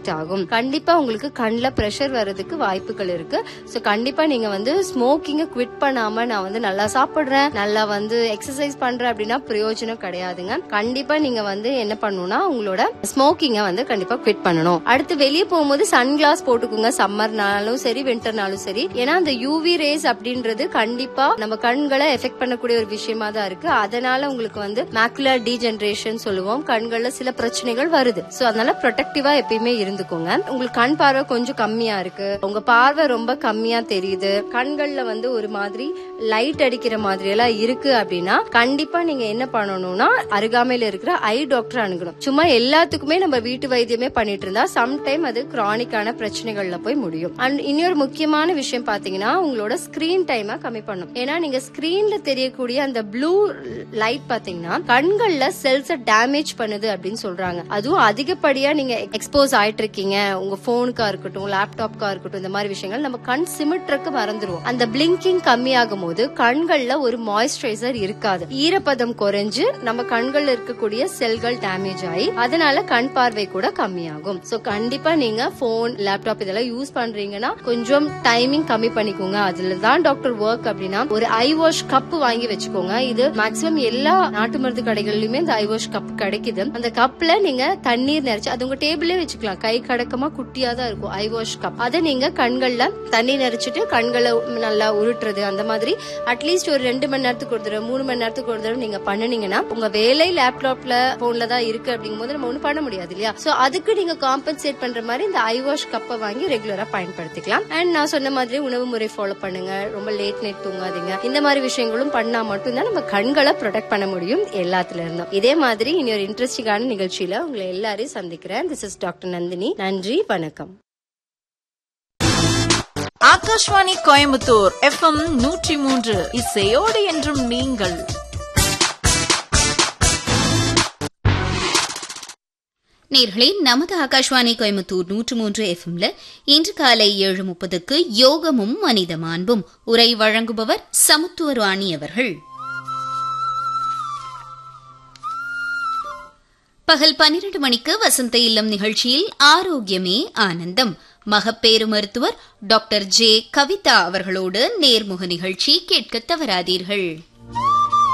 effect ஆகும் கண்டிப்பா உங்களுக்கு கண்ணுல பிரஷர் வர்றதுக்கு வாய்ப்புகள் இருக்கு சோ கண்டிப்பா நீங்க வந்து ஸ்மோக்கிங்க குவிட் பண்ணாம நான் வந்து நல்லா சாப்பிடுறேன் நல்லா வந்து எக்ஸசைஸ் பண்றேன் அப்படின்னா பிரயோஜனம் கிடையாதுங்க கண்டிப்பா நீங்க வந்து என்ன பண்ணணும்னா உங்களோட ஸ்மோக்கிங்க வந்து கண்டிப்பா குவிட் பண்ணணும் அடுத்து வெளியே போகும்போது சன் கிளாஸ் போட்டுக்கோங்க சம்மர்னாலும் சரி வின்டர்னாலும் சரி ஏன்னா அந்த யூவி ரேஸ் அப்படின்றது கண்டிப்பா நம்ம கண்களை எஃபெக்ட் பண்ணக்கூடிய ஒரு விஷயமா தான் இருக்கு அதனால உங்களுக்கு வந்து மேக்குலர் டீஜெனரேஷன் சொல்லுவோம் கண்கள்ல சில பிரச்சனைகள் வருது சோ அதனால ப்ரொடெக்டிவா எப்பயுமே இருந்துக்கோங்க உங்களுக்கு கண் பார்வை கொஞ்சம் கம்மியா இருக்கு உங்க பார்வை ரொம்ப கம்மியா தெரியுது கண்கள்ல வந்து ஒரு மாதிரி லைட் அடிக்கிற மாதிரி எல்லாம் இருக்கு அப்படின்னா கண்டிப்பா நீங்க என்ன பண்ணணும்னா அருகாமையில இருக்கிற ஐ டாக்டர் அணுகணும் சும்மா எல்லாத்துக்குமே நம்ம வீட்டு வைத்தியமே பண்ணிட்டு இருந்தா சம்டைம் அது கிரானிக்கான பிரச்சனைகள்ல போய் முடியும் அண்ட் இன்னொரு முக்கியமான விஷயம் பாத்தீங்கன்னா உங்களோட ஸ்கிரீன் டைமை கம்மி பண்ணும் ஏன்னா நீங்க ஸ்கிரீன்ல தெரியக்கூடிய அந்த ப்ளூ லைட் பாத்தீங்கன்னா கண்கள்ல செல்ஸ டேமேஜ் பண்ணுது அப்படின்னு சொல்றாங்க அதுவும் அதிகப்படியா நீங்க எக்ஸ்போஸ் ஆயிட்டு இருக்கீங்க உங்க போனுக்கா இருக்கட்டும் லேப்டாப்கா இருக்கட்டும் இந்த மாதிரி விஷயங்கள் நம்ம கண் சிமிட்றக்கு மறந்துருவோம் அந்த பிளிங்கிங் கம்மியாகும் போது கண்கள்ல ஒரு மாய்ஸ்சரைசர் இருக்காது ஈரப்பதம் குறைஞ்சு நம்ம கண்கள்ல இருக்கக்கூடிய செல்கள் டேமேஜ் ஆகி அதனால கண் பார்வை கூட கம்மியாகும் சோ கண்டிப்பா நீங்க போன் லேப்டாப் இதெல்லாம் யூஸ் பண்றீங்கன்னா கொஞ்சம் டைமிங் கம்மி பண்ணிக்கோங்க அதுல தான் டாக்டர் ஒர்க் அப்படின்னா ஒரு ஐ வாஷ் கப் வாங்கி வச்சுக்கோங்க இது மேக்ஸிமம் எல்லா நாட்டு மருந்து கடைகள்லயுமே இந்த ஐ வாஷ் கப் கிடைக்குது அந்த கப்ல நீங்க தண்ணீர் நிறைச்சு அது உங்க டேபிளே வச்சுக்கலாம் கை கடக்கமா குட்டியா தான் இருக்கும் ஐ வாஷ் கப் அதை நீங்க கண்கள்ல தண்ணி நிறைச்சிட்டு கண்களை நல்லா உருட்டுறது அந்த மாதிரி அட்லீஸ்ட் ஒரு ரெண்டு மணி நேரத்துக்கு ஒரு தடவை மூணு மணி நேரத்துக்கு ஒரு தடவை நீங்க பண்ணுனீங்கன்னா உங்க வேலை லேப்டாப்ல போன்ல தான் இருக்கு அப்படிங்கும் போது நம்ம ஒண்ணும் பண்ண முடியாது இல்லையா சோ அதுக்கு நீங்க காம்பன்சேட் பண்ற மாதிரி இந்த ஐ வாஷ் கப்பை வாங்கி ரெகுலரா பயன்படுத்திக்கலாம் அண்ட் நான் சொன்ன மாதிரி உணவு முறை ஃபாலோ பண்ணுங்க ரொம்ப லேட் நைட் தூங்காதீங்க இந்த மாதிரி விஷயங்களும் பண்ணா மட்டும்தான் நம்ம கண்களை ப்ரொடெக்ட் பண்ண முடியும் எல்லாத்துல இருந்தும் இதே மாதிரி இனி ஒரு இன்ட்ரெஸ்டிங்கான நிகழ்ச்சியில உங்களை எல்லாரையும் சந்திக்கிறேன் திஸ் இஸ் டாக்டர் நந்தினி நன்றி வணக்கம் ஆகாஷ்வாணி கோயம்புத்தூர் எஃப்எம் நூற்றி மூன்று இசையோடு என்றும் நீங்கள் நேர்களே நமது ஆகாஷ்வாணி கோயம்புத்தூர் நூற்று மூன்று எஃப்எம்ல இன்று காலை ஏழு முப்பதுக்கு யோகமும் மனித மாண்பும் உரை வழங்குபவர் சமுத்துவராணி அவர்கள் பகல் பன்னிரண்டு மணிக்கு வசந்த இல்லம் நிகழ்ச்சியில் ஆரோக்கியமே ஆனந்தம் மகப்பேறு மருத்துவர் டாக்டர் ஜே கவிதா அவர்களோடு நேர்முக நிகழ்ச்சி கேட்க தவறாதீர்கள்